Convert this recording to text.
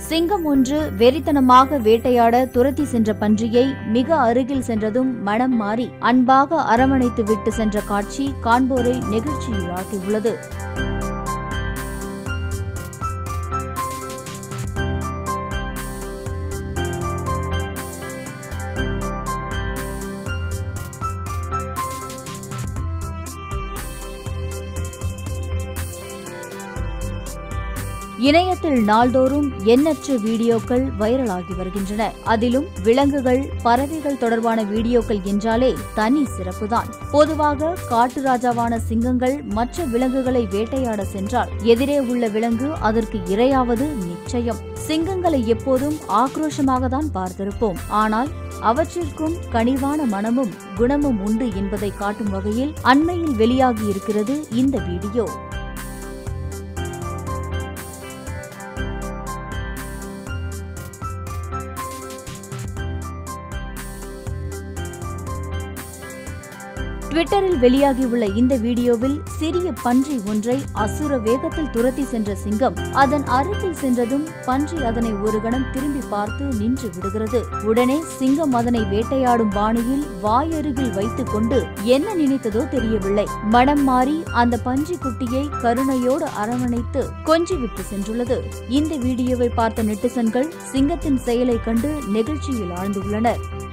சிங்கம் ஒன்று வெறித்தனமாக வேட்டையாட துரத்தி சென்ற பன்றியை மிக அருகில் சென்றதும் மனம் மாறி அன்பாக அரவணைத்து விட்டு சென்ற காட்சி காண்போரை நெகிழ்ச்சியில் ஆழ்த்தியுள்ளது இணையத்தில் நாள்தோறும் எண்ணற்ற வீடியோக்கள் வைரலாகி வருகின்றன அதிலும் விலங்குகள் பறவைகள் தொடர்பான வீடியோக்கள் என்றாலே தனி சிறப்புதான் பொதுவாக காட்டு ராஜாவான சிங்கங்கள் மற்ற விலங்குகளை வேட்டையாட சென்றால் எதிரே உள்ள விலங்கு அதற்கு இரையாவது நிச்சயம் சிங்கங்களை எப்போதும் ஆக்ரோஷமாக தான் பார்த்திருப்போம் ஆனால் அவற்றிற்கும் கனிவான மனமும் குணமும் உண்டு என்பதை காட்டும் வகையில் அண்மையில் வெளியாகி இருக்கிறது இந்த வீடியோ ட்விட்டரில் வெளியாகியுள்ள இந்த வீடியோவில் சிறிய பன்றி ஒன்றை அசுர வேகத்தில் துரத்தி சென்ற சிங்கம் அதன் அருகில் சென்றதும் பன்றி அதனை ஒரு கணம் திரும்பி பார்த்து நின்று விடுகிறது உடனே சிங்கம் அதனை வேட்டையாடும் பாணியில் வாயருகில் வைத்துக் கொண்டு என்ன நினைத்ததோ தெரியவில்லை மனம் மாறி அந்த பன்றி குட்டியை கருணையோடு அரவணைத்து கொஞ்சிவிட்டு சென்றுள்ளது இந்த வீடியோவை பார்த்த நெட்டிசன்கள் சிங்கத்தின் செயலை கண்டு நெகிழ்ச்சியில் ஆழ்ந்துள்ளனர்